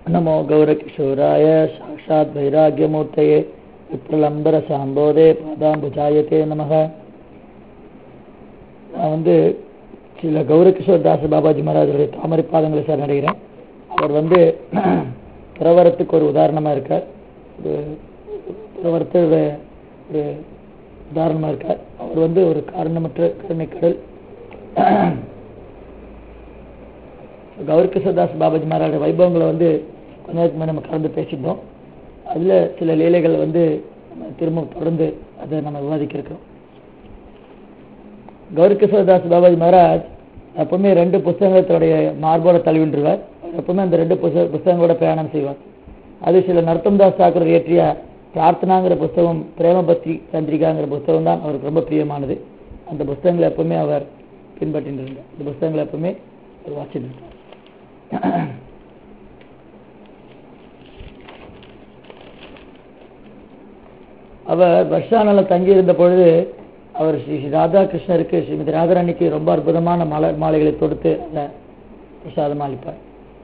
नमो गौरकिशोराय साक्षात् वैराग्यमूर्तये விப்ரலம்பரசாம்போதே பாதாம்புஜாயத்தே நமக நான் வந்து சில கௌரகிஷோர் தாஸ் பாபாஜி மகாராஜருடைய தாமரை பாதங்களை சரணடைகிறேன் அவர் வந்து பிரவரத்துக்கு ஒரு உதாரணமா இருக்கார் ஒரு பிரவரத்தோட ஒரு உதாரணமா இருக்கார் அவர் வந்து ஒரு காரணமற்ற கருணைக்கடல் கௌரகிஷோதாஸ் பாபாஜி மகாராஜ வைபவங்களை வந்து கொஞ்ச நேரத்துக்கு முன்னாடி நம்ம கலந்து பேசியிருந்தோம் அதில் சில லீலைகள் வந்து நம்ம திரும்ப தொடர்ந்து அதை நம்ம விவாதிக்க இருக்கோம் கௌரிகிருஷ்ணதாஸ் பாபாஜி மகாராஜ் எப்பவுமே ரெண்டு புஸ்தகங்களுடைய மார்போட தழுவின்றுவார் அவர் எப்பவுமே அந்த ரெண்டு புஸ்தக புஸ்தகங்களோட பிரயாணம் செய்வார் அது சில நர்த்தம்தாஸ் தாக்கூர் இயற்றிய பிரார்த்தனாங்கிற புஸ்தகம் பிரேமபக்தி சந்திரிகாங்கிற புஸ்தகம் தான் அவருக்கு ரொம்ப பிரியமானது அந்த புஸ்தகங்களை எப்பவுமே அவர் பின்பற்றிட்டு இருந்தார் அந்த புஸ்தகங்களை எப்பவுமே அவர் வாசிட்டு இருந்தார் அவர் வர்ஷானால தங்கி இருந்த பொழுது அவர் ஸ்ரீ ஸ்ரீ ராதாகிருஷ்ணருக்கு ஸ்ரீமதி ராதாராணிக்கு ரொம்ப அற்புதமான மலர் மாலைகளை தொடுத்து அதை பிரசாதமாக அளிப்பார்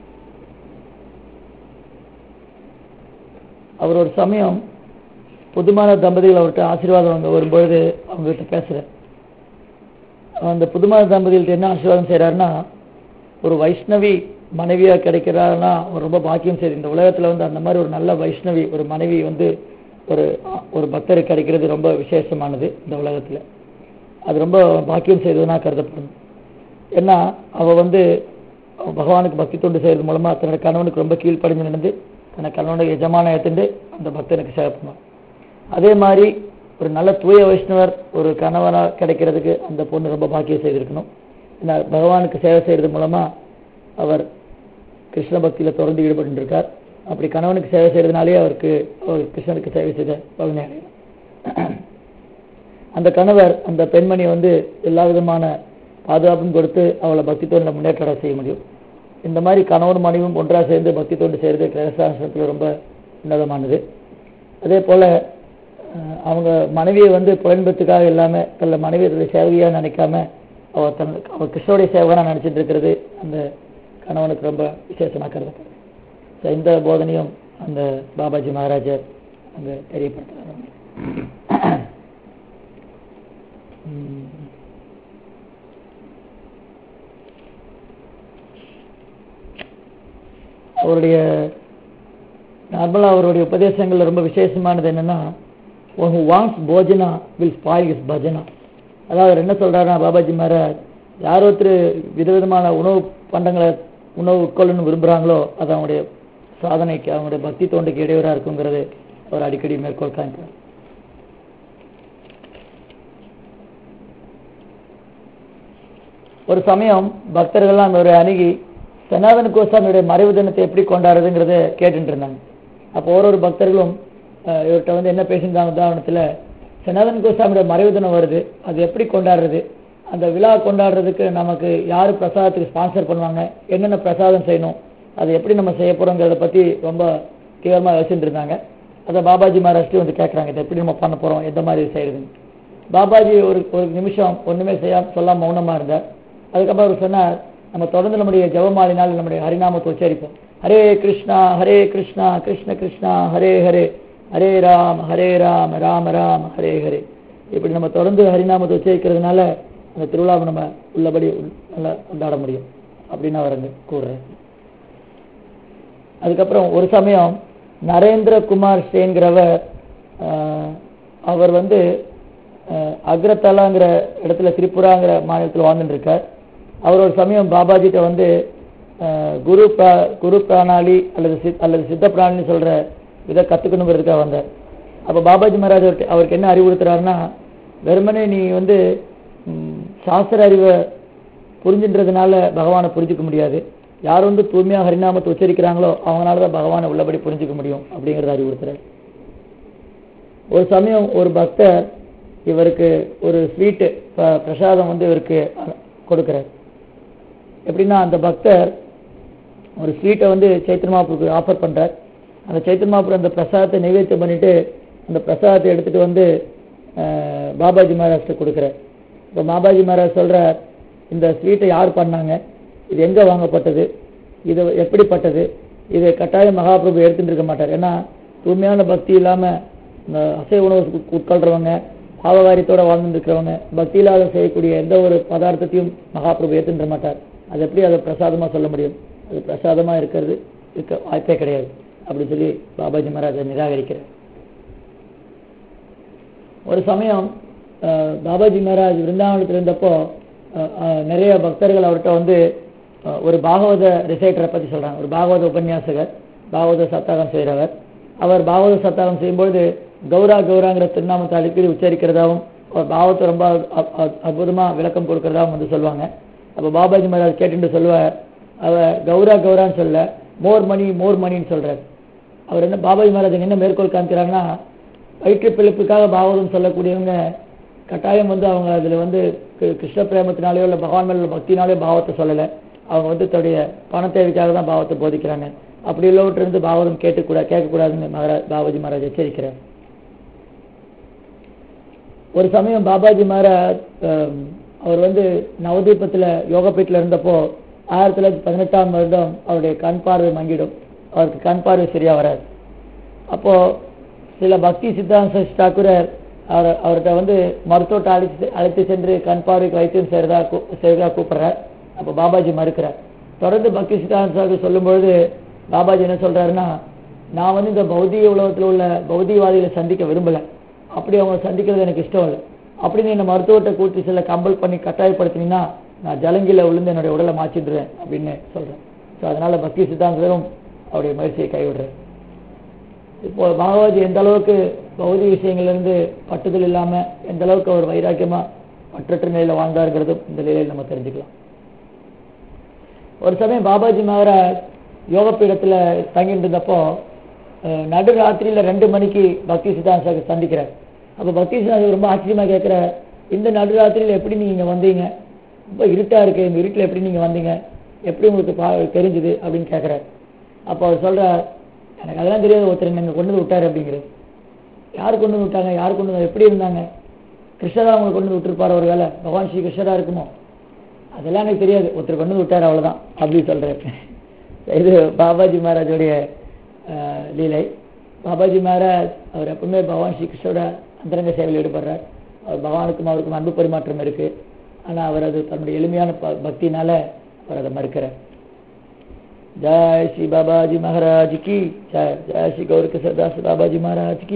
அவர் ஒரு சமயம் புதுமான தம்பதிகள் அவர்கிட்ட ஆசீர்வாதம் அவங்க வரும்பொழுது அவங்ககிட்ட பேசுகிறார் அந்த புதுமான தம்பதிகள்ட்ட என்ன ஆசீர்வாதம் செய்கிறாருன்னா ஒரு வைஷ்ணவி மனைவியா கிடைக்கிறாருன்னா அவர் ரொம்ப பாக்கியம் செய்யுது இந்த உலகத்துல வந்து அந்த மாதிரி ஒரு நல்ல வைஷ்ணவி ஒரு மனைவி வந்து ஒரு ஒரு பக்தருக்கு கிடைக்கிறது ரொம்ப விசேஷமானது இந்த உலகத்துல அது ரொம்ப பாக்கியம் செய்ததுனா கருதப்படும் ஏன்னா அவ வந்து பகவானுக்கு பக்தி தொண்டு செய்யறது மூலமா தன்னோட கணவனுக்கு ரொம்ப கீழ்ப்படிஞ்சு நடந்து தன்னோட கணவனுடைய எஜமான ஏற்றுண்டு அந்த பக்தனுக்கு சேவை பண்ணுவார் அதே மாதிரி ஒரு நல்ல தூய வைஷ்ணவர் ஒரு கணவனா கிடைக்கிறதுக்கு அந்த பொண்ணு ரொம்ப பாக்கியம் செய்திருக்கணும் ஏன்னா பகவானுக்கு சேவை செய்யறது மூலமா அவர் கிருஷ்ண பக்தியில தொடர்ந்து ஈடுபட்டு இருக்கார் அப்படி கணவனுக்கு சேவை செய்யறதுனாலே அவருக்கு அவர் கிருஷ்ணனுக்கு சேவை செய்த பலனை அடையலாம் அந்த கணவர் அந்த பெண்மணி வந்து எல்லா விதமான பாதுகாப்பும் கொடுத்து அவளை பக்தி தொண்டில் முன்னேற்ற செய்ய முடியும் இந்த மாதிரி கணவன் மனைவியும் ஒன்றாக சேர்ந்து பக்தி தொண்டு செய்யறது கிரகசாசனத்தில் ரொம்ப உன்னதமானது அதே போல அவங்க மனைவியை வந்து புலன்பத்துக்காக இல்லாம தன்னை மனைவியுடைய சேவையா நினைக்காம அவ தன் அவ கிருஷ்ணனுடைய சேவகனா நினைச்சிட்டு இருக்கிறது அந்த கணவனுக்கு ரொம்ப விசேஷமா கருதப்படுது இந்த போதனையும் அந்த பாபாஜி மகாராஜர் அங்க தெரியப்படுத்துறாங்க அவருடைய நார்மலா அவருடைய உபதேசங்கள்ல ரொம்ப விசேஷமானது என்னன்னா ஒன் ஹூ வாண்ட்ஸ் போஜனா வில் ஸ்பாயில் இஸ் பஜனா அதாவது என்ன சொல்றாருன்னா பாபாஜி மகாராஜ் யார் ஒருத்தர் விதவிதமான உணவு பண்டங்களை உணவு உட்கொள்ளணும்னு விரும்புகிறாங்களோ அது அவங்களுடைய சாதனைக்கு அவங்களுடைய பக்தி தோண்டுக்கு இடையூறாக இருக்குங்கிறது அவர் அடிக்கடி மேற்கோள் காமிக்கிறார் ஒரு சமயம் பக்தர்கள்லாம் ஒரு அணுகி சனாதன கோசாமியுடைய மறைவு தினத்தை எப்படி கொண்டாடுறதுங்கிறத கேட்டுட்டு இருந்தாங்க அப்போ ஒரு ஒரு பக்தர்களும் இவர்கிட்ட வந்து என்ன பேசியிருந்தாங்க உதாரணத்தில் சனாதன கோசாமியோட மறைவு தினம் வருது அது எப்படி கொண்டாடுறது அந்த விழா கொண்டாடுறதுக்கு நமக்கு யார் பிரசாதத்துக்கு ஸ்பான்சர் பண்ணுவாங்க என்னென்ன பிரசாதம் செய்யணும் அதை எப்படி நம்ம செய்ய போறோங்கிறத பற்றி ரொம்ப தீவிரமாக யோசிச்சுட்டு இருந்தாங்க அதை பாபாஜி மகாராஷ்டிரி வந்து கேட்குறாங்க இதை எப்படி நம்ம பண்ண போகிறோம் எந்த மாதிரி செய்யறதுன்னு பாபாஜி ஒரு ஒரு நிமிஷம் ஒன்றுமே செய்யாம சொல்லாம மௌனமாக இருந்தார் அதுக்கப்புறம் அவர் சொன்னார் நம்ம தொடர்ந்து நம்முடைய ஜபமாலினால் நம்முடைய ஹரிநாமத்தை உச்சரிப்போம் ஹரே கிருஷ்ணா ஹரே கிருஷ்ணா கிருஷ்ண கிருஷ்ணா ஹரே ஹரே ஹரே ராம் ஹரே ராம் ராம ராம் ஹரே ஹரே இப்படி நம்ம தொடர்ந்து ஹரிநாமத்தை உச்சரிக்கிறதுனால அந்த திருவிழாவை நம்ம உள்ளபடி நல்லா கொண்டாட முடியும் அப்படின்னு அவர் அங்கே கூறுறார் அதுக்கப்புறம் ஒரு சமயம் நரேந்திர குமார் ஸ்ரேங்கிறவர் அவர் வந்து அக்ரத்தலாங்கிற இடத்துல திரிபுராங்கிற மாநிலத்தில் வாழ்ந்துட்டு இருக்கார் அவர் ஒரு சமயம் பாபாஜிட்ட வந்து குரு குரு பிராணாளி அல்லது சித் அல்லது சித்த பிராணி சொல்ற இதை கத்துக்கணுங்கிறதுக்காக வந்தார் அப்போ பாபாஜி மகாராஜ் அவருக்கு என்ன அறிவுறுத்துறாருன்னா வெறுமனே நீ வந்து சாஸ்திர அறிவை புரிஞ்சுன்றதுனால பகவானை புரிஞ்சுக்க முடியாது யார் வந்து தூய்மையாக ஹரிநாமத்தை உச்சரிக்கிறாங்களோ அவங்களால தான் பகவானை உள்ளபடி புரிஞ்சுக்க முடியும் அப்படிங்கிறத அறிவுறுத்துறார் ஒரு சமயம் ஒரு பக்தர் இவருக்கு ஒரு ஸ்வீட்டு பிரசாதம் வந்து இவருக்கு கொடுக்கிறார் எப்படின்னா அந்த பக்தர் ஒரு ஸ்வீட்டை வந்து சைத்தன்ய மாப்புக்கு ஆஃபர் பண்றார் அந்த சைத்தன்ய மாப்பு அந்த பிரசாதத்தை நைவேத்தியம் பண்ணிட்டு அந்த பிரசாதத்தை எடுத்துட்டு வந்து பாபாஜி மகாராஜ்க்கு கொடுக்குறார் இப்போ பாபாஜி மகாராஜ் சொல்றார் இந்த ஸ்வீட்டை யார் பண்ணாங்க இது எங்க வாங்கப்பட்டது இது எப்படிப்பட்டது இதை கட்டாயம் மகாபிரபு எடுத்துட்டு இருக்க மாட்டார் ஏன்னா தூய்மையான பக்தி இல்லாம இந்த அசைவ உணவு உட்- உட்கொள்றவங்க பாவகாரியத்தோட வாழ்ந்துட்டு இருக்கிறவங்க பக்தி இல்லாத செய்யக்கூடிய எந்த ஒரு பதார்த்தத்தையும் மகாபிரபு ஏத்துட்டு மாட்டார் அது எப்படி அதை பிரசாதமா சொல்ல முடியும் அது பிரசாதமா இருக்கிறது இருக்க வாய்ப்பே கிடையாது அப்படி சொல்லி பாபாஜி மகாராஜ் அதை நிராகரிக்கிறார் ஒரு சமயம் அஹ், பாபாஜி மகாராஜ் விருந்தாவனத்தில் இருந்தப்போ அஹ், அஹ், நிறைய பக்தர்கள் அவர்கிட்ட வந்து அஹ், ஒரு பாகவத ரிசைட்டரை பத்தி சொல்றாங்க ஒரு பாகவத உபன்யாசகர் பாகவத சத்தாகம் செய்கிறவர் அவர் பாகவத சத்தாகம் செய்யும்பொழுது கௌரா கௌராங்கிற திருநாமத்தை அடிக்கடி உச்சரிக்கிறதாவும் அவர் பாவத்தை ரொம்ப அ- அ- அற்புதமா விளக்கம் கொடுக்கறதாவும் வந்து சொல்லுவாங்க அப்ப பாபாஜி மகாராஜ் கேட்டுட்டு சொல்லுவார் அவ கௌரா கௌரான்னு சொல்ல மோர் மணி மோர் மணின்னு சொல்றார் அவர் என்ன பாபாஜி மகாராஜ் என்ன மேற்கோள் காமிக்கிறாங்கன்னா வயிற்று பிழைப்புக்காக பாகவதம் சொல்லக்கூடியவங்க கட்டாயம் வந்து அவங்க அதுல வந்து கி- கிருஷ்ண பிரேமத்தினாலேயோ இல்ல பகவான் மேல உள்ள பக்தினாலேயோ பாவத்தை சொல்லல அவங்க வந்து தன்னுடைய பண தேவைக்காக தான் பாவத்தை போதிக்கிறாங்க அப்படி உள்ளவற்றிலிருந்து பாகவதம் கேட்டுக்கூட கேட்கக்கூடாதுன்னு மகாராஜ் பாபாஜி மகாராஜ் எச்சரிக்கிறார் ஒரு சமயம் பாபாஜி மகாராஜ் அஹ், அவர் வந்து நவதீபத்துல யோகப்பீட்டில் இருந்தப்போ ஆயிரத்தி தொள்ளாயிரத்தி பதினெட்டாம் வருடம் அவருடைய கண் பார்வை மங்கிடும் அவருக்கு கண் பார்வை சரியா வராது அப்போ சில பக்தி சித்தாந்த சரஸ்வதி தாக்கூரர் அவர் அவர்கிட்ட வந்து மருத்துவத்தை அழைத்து அழைத்து சென்று கண் பார்வைக்கு வைத்தியம் செய்யறதா கூ- செய்யறதா கூப்பிடுறார் அப்போ பாபாஜி மறுக்கிறார் தொடர்ந்து பக்தி சித்தாந்த சாகு சொல்லும்பொழுது பாபாஜி என்ன சொல்றாருன்னா நான் வந்து இந்த பௌதிக உலகத்துல உள்ள பௌதிகவாதிகளை சந்திக்க விரும்பல அப்படி அவங்க சந்திக்கிறது எனக்கு இஷ்டம் இல்லை அப்படி நீ என்ன மருத்துவத்தை கூட்டி சில கம்பல் பண்ணி கட்டாயப்படுத்தினீங்கன்னா நான் ஜலங்கில விழுந்து என்னுடைய உடலை மாற்றிடுறேன் அப்படின்னு சொல்றேன் ஸோ அதனால பக்தி சித்தாந்தரும் அவருடைய முயற்சியை கைவிடுறேன் இப்போ பாகவதி எந்த அளவுக்கு பௌதிக விஷயங்கள்ல இருந்து பட்டுதல் இல்லாம எந்த அளவுக்கு அவர் வைராக்கியமா பற்றற்ற நிலையில வாழ்ந்தாருங்கிறதும் இந்த நிலையில நம்ம தெரிஞ்சுக்கலாம் ஒரு சமயம் பாபாஜி மகாராஜ் யோக பீடத்துல தங்கிட்டு இருந்தப்போ அஹ், நடு ராத்திரியில ரெண்டு மணிக்கு பக்தி சித்தாந்த சந்திக்கிறார் அப்ப பக்தி சித்தாந்த ரொம்ப ஆச்சரியமா கேட்கிற இந்த நடு ராத்திரியில எப்படி நீங்க இங்க வந்தீங்க ரொம்ப இருட்டா இருக்கு இந்த இருட்டுல எப்படி நீங்க வந்தீங்க எப்படி உங்களுக்கு பா தெரிஞ்சுது அப்படின்னு கேட்கிறார் அப்போ அவர் சொல்றார் எனக்கு அதெல்லாம் தெரியாது ஒருத்தர் என்னை கொண்டு வந்து விட்டாரு அப்படிங்கிறது யார் கொண்டு வந்து விட்டாங்க யார் கொண்டு வந்து எப்படி இருந்தாங்க கிருஷ்ணரா அவங்களை கொண்டு வந்து விட்டுருப்பாரு ஒரு வேலை பகவான் ஸ்ரீ கிருஷ்ணரா இருக்குமோ அதெல்லாம் எனக்கு தெரியாது ஒருத்தர் கொண்டு வந்து விட்டாரு அவ்வளவுதான் அப்படி சொல்றேன் இது பாபாஜி மகாராஜோடைய அஹ், லீலை பாபாஜி மகாராஜ் அவர் எப்பவுமே பகவான் ஸ்ரீ கிருஷ்ணரோட அந்தரங்க சேவையில் ஈடுபடுறார் அவர் பகவானுக்கும் அவருக்கும் அன்பு பரிமாற்றம் இருக்கு ஆனா அவர் அது தன்னுடைய எளிமையான ப- பக்தினால அவர் அதை மறுக்கிறார் जय श्री बाबा जी महाराज की जय जय श्री गौर किशोरदास बाबा जी महाराज की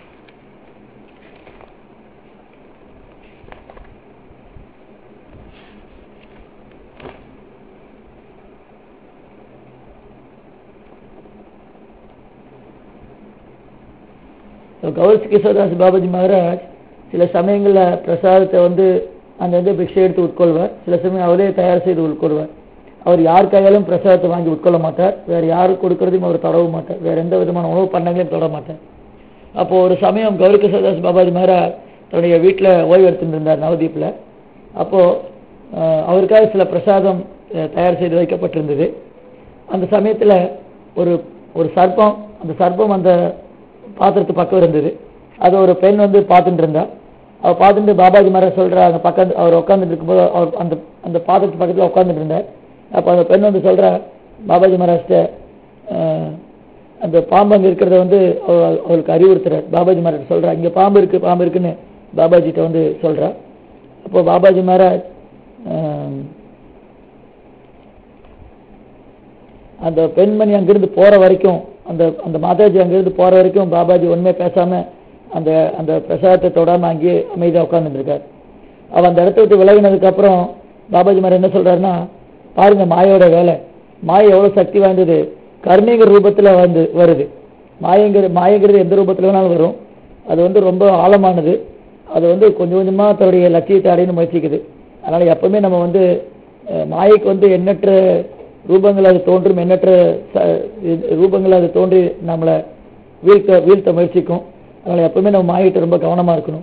So, கௌர் கிஷோர்தாஸ் பாபாஜி மகாராஜ் சில சமயங்கள்ல பிரசாதத்தை வந்து அந்த வந்து பிக்ஷை எடுத்து உட்கொள்வார் சில சமயம் அவரே தயார் செய்து உட்கொள்வார் அவர் யார் கையாலும் பிரசாதத்தை வாங்கி உட்கொள்ள மாட்டார் வேற யாருக்கு கொடுக்கறதையும் அவர் தொடவும் மாட்டார் வேற எந்த விதமான உணவு பண்டங்களையும் தொட மாட்டார் அப்போ ஒரு சமயம் கௌரி கிஷோர்தாஸ் பாபாஜி மகாராஜ் தன்னுடைய வீட்டுல ஓய்வு எடுத்துட்டு இருந்தார் நவதீப்ல அப்போ அஹ், அவருக்காக சில பிரசாதம் அஹ், தயார் செய்து வைக்கப்பட்டிருந்தது அந்த சமயத்துல ஒரு ஒரு சர்ப்பம் அந்த சர்ப்பம் அந்த பாத்திரத்து பக்கம் இருந்தது அது ஒரு பெண் வந்து பார்த்துட்டு இருந்தா அவ பார்த்துட்டு பாபாஜி மகாராஜ் சொல்றா அங்க பக்கம் அவர் உட்கார்ந்துட்டு இருக்கும்போது அவர் அந்த அந்த பாத்திரத்து பக்கத்துல உட்கார்ந்துட்டு இருந்தார் அப்ப அந்த பெண் வந்து சொல்றா பாபாஜி மகாராஜ்ட்ட அஹ், அந்த பாம்பு அங்க இருக்கிறத வந்து அவ- அவருக்கு அறிவுறுத்துறார் பாபாஜி மகாராஜ் சொல்றா இங்க பாம்பு இருக்கு பாம்பு இருக்குன்னு பாபாஜிட்ட வந்து சொல்றா அப்போ பாபாஜி மகாராஜ் அஹ், அந்த பெண்மணி அங்கிருந்து போற வரைக்கும் அந்த அந்த மாதாஜி அங்கிருந்து போற வரைக்கும் பாபாஜி ஒண்ணுமே பேசாம அந்த அந்த பிரசாதத்தை தொடாம அங்கேயே அமைதியா உட்கார்ந்துட்டு இருக்கார் அவ அந்த இடத்த விட்டு விலகினதுக்கு அப்புறம் பாபாஜி மாதிரி என்ன சொல்றாருன்னா பாருங்க மாயோட வேலை மாயை எவ்வளவு சக்தி வாய்ந்தது கருணைங்கிற ரூபத்துல வந்து வருது மாயங்கிற மாயங்கிறது எந்த ரூபத்துல வேணாலும் வரும் அது வந்து ரொம்ப ஆழமானது அது வந்து கொஞ்சம் கொஞ்சமா தன்னுடைய லட்சியத்தை அடையணும் முயற்சிக்குது அதனால எப்பவுமே நம்ம வந்து அஹ், மாயைக்கு வந்து எண்ணற்ற ரூபங்கள் அது தோன்றும் எண்ணற்ற ச- இது- ரூபங்கள் அது தோன்றி நம்மளை வீழ்த்த வீழ்த்த முயற்சிக்கும் அதனால எப்பவுமே நம்ம மாயிட்ட ரொம்ப கவனமா இருக்கணும்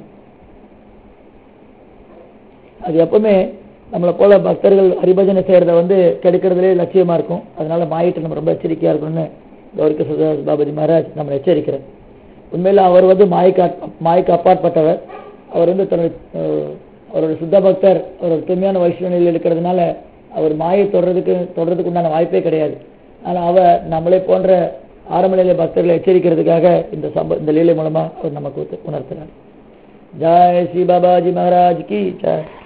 அது எப்பவுமே நம்மளை போல பக்தர்கள் ஹரிபஜனை செய்யறத வந்து கெடுக்கிறதுலே லட்சியமா இருக்கும் அதனால மாயிட்ட நம்ம ரொம்ப எச்சரிக்கையா இருக்கணும்னு கௌரிக்க சுதாஸ் பாபாஜி மகாராஜ் நம்ம எச்சரிக்கிறார் உண்மையில அவர் வந்து மாய்க்கு அப்- மாய்க்கு அப்பாற்பட்டவர் அவர் வந்து தன்னுடைய அஹ், அவரோட சுத்த பக்தர் அவர் தூய்மையான வைஷ்ணவ நிலையில் இருக்கிறதுனால அவர் மாயை தொடர்றதுக்கு தொடர்றதுக்கு உண்டான வாய்ப்பே கிடையாது ஆனால் அவர் நம்மளை போன்ற ஆரம்ப நிலை பக்தர்களை எச்சரிக்கிறதுக்காக இந்த சம்ப இந்த லீலை மூலமா அவர் நமக்கு உணர்த்துறார் ஜெய் ஸ்ரீ பாபாஜி மகாராஜ் கி ஜெய்